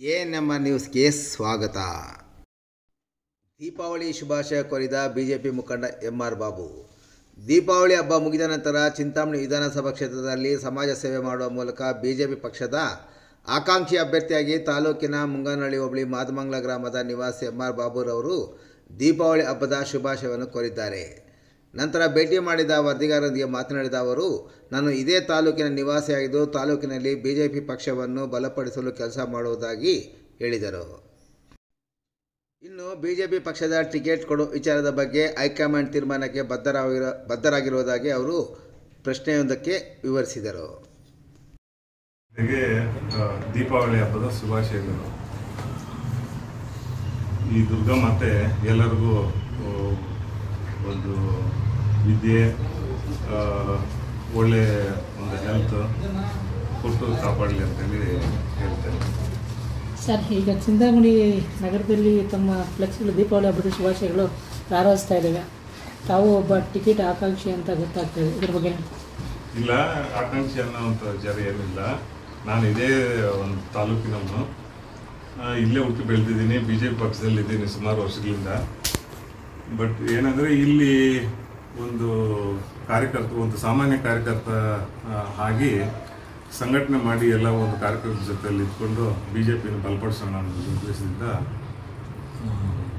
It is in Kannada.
ಎ ನಮ್ಮ ನ್ಯೂಸ್ಗೆ ಸ್ವಾಗತ ದೀಪಾವಳಿ ಶುಭಾಶಯ ಕೋರಿದ ಬಿಜೆಪಿ ಮುಖಂಡ ಎಂ ಆರ್ ಬಾಬು ದೀಪಾವಳಿ ಹಬ್ಬ ಮುಗಿದ ನಂತರ ಚಿಂತಾಮಣಿ ವಿಧಾನಸಭಾ ಕ್ಷೇತ್ರದಲ್ಲಿ ಸಮಾಜ ಸೇವೆ ಮಾಡುವ ಮೂಲಕ ಬಿಜೆಪಿ ಪಕ್ಷದ ಆಕಾಂಕ್ಷಿ ಅಭ್ಯರ್ಥಿಯಾಗಿ ತಾಲೂಕಿನ ಮುಂಗನಹಳ್ಳಿ ಹೋಬಳಿ ಮಾದಮಂಗಲ ಗ್ರಾಮದ ನಿವಾಸಿ ಎಂ ಆರ್ ಬಾಬುರವರು ದೀಪಾವಳಿ ಹಬ್ಬದ ಶುಭಾಶಯವನ್ನು ಕೋರಿದ್ದಾರೆ ನಂತರ ಭೇಟಿ ಮಾಡಿದ ವರದಿಗಾರರೊಂದಿಗೆ ಮಾತನಾಡಿದ ಅವರು ನಾನು ಇದೇ ತಾಲೂಕಿನ ನಿವಾಸಿಯಾಗಿದ್ದು ತಾಲೂಕಿನಲ್ಲಿ ಬಿಜೆಪಿ ಪಕ್ಷವನ್ನು ಬಲಪಡಿಸಲು ಕೆಲಸ ಮಾಡುವುದಾಗಿ ಹೇಳಿದರು ಇನ್ನು ಬಿಜೆಪಿ ಪಕ್ಷದ ಟಿಕೆಟ್ ಕೊಡೋ ವಿಚಾರದ ಬಗ್ಗೆ ಹೈಕಮಾಂಡ್ ತೀರ್ಮಾನಕ್ಕೆ ಬದ್ಧರಾಗಿರೋ ಬದ್ಧರಾಗಿರುವುದಾಗಿ ಅವರು ಪ್ರಶ್ನೆಯೊಂದಕ್ಕೆ ವಿವರಿಸಿದರು ಜೊತೆಗೆ ಆ, ದೀಪಾವಳಿ ಹಬ್ಬದ ಶುಭಾಶಯಗಳು ಈ ದುರ್ಗಾ ಮಾತೆ ಎಲ್ಲರಿಗೂ ಆ, ಒಂದು ವಿದ್ಯೆ ಆ, ಒಳ್ಳೆ ಒಂದು ಹೆಲ್ತ್ ಕೊಟ್ಟು ಕಾಪಾಡಲಿ ಅಂತೇಳಿ ಹೇಳ್ತೇನೆ ಸರ್ ಈಗ ಚಿಂತಾಮಣಿ ನಗರದಲ್ಲಿ ತಮ್ಮ ಫ್ಲೆಕ್ಸ್ಗಳು ದೀಪಾವಳಿ ಹಬ್ಬದ ಶುಭಾಶಯಗಳು ಪ್ರಾರಂಭಿಸ್ತಾ ಇದ್ದಾವೆ ತಾವು ಒಬ್ಬ ಟಿಕೆಟ್ ಆಕಾಂಕ್ಷಿ ಅಂತ ಗೊತ್ತಾಗ್ತದೆ ಇದ್ರ ಬಗ್ಗೆ ಇಲ್ಲ ಆಕಾಂಕ್ಷಿ ಅನ್ನೋವಂಥ ವಿಚಾರ ಏನಿಲ್ಲ ನಾನು ಇದೇ ಒಂದು ತಾಲೂಕಿನವನು ಆ, ಇಲ್ಲೇ ಹುಟ್ಟಿ ಬೆಳೆದಿದ್ದೀನಿ ಬಿ ಜೆ ಪಿ ಪಕ್ಷದಲ್ಲಿದ್ದೀನಿ ಸುಮಾರು ವರ್ಷಗಳಿಂದ ಬಟ್ ಏನಂದರೆ ಇಲ್ಲಿ ಒಂದು ಕಾರ್ಯಕರ್ತ ಒಂದು ಸಾಮಾನ್ಯ ಕಾರ್ಯಕರ್ತ ಆ, ಆಗಿ ಸಂಘಟನೆ ಮಾಡಿ ಎಲ್ಲ ಒಂದು ಕಾರ್ಯಕರ್ತರ ಜೊತೆಯಲ್ಲಿ ಇದ್ಕೊಂಡು ಬಿ ಜೆ ಪಿನ ಬಲಪಡಿಸೋಣ ಅನ್ನೋ ಉದ್ದೇಶದಿಂದ ಆ,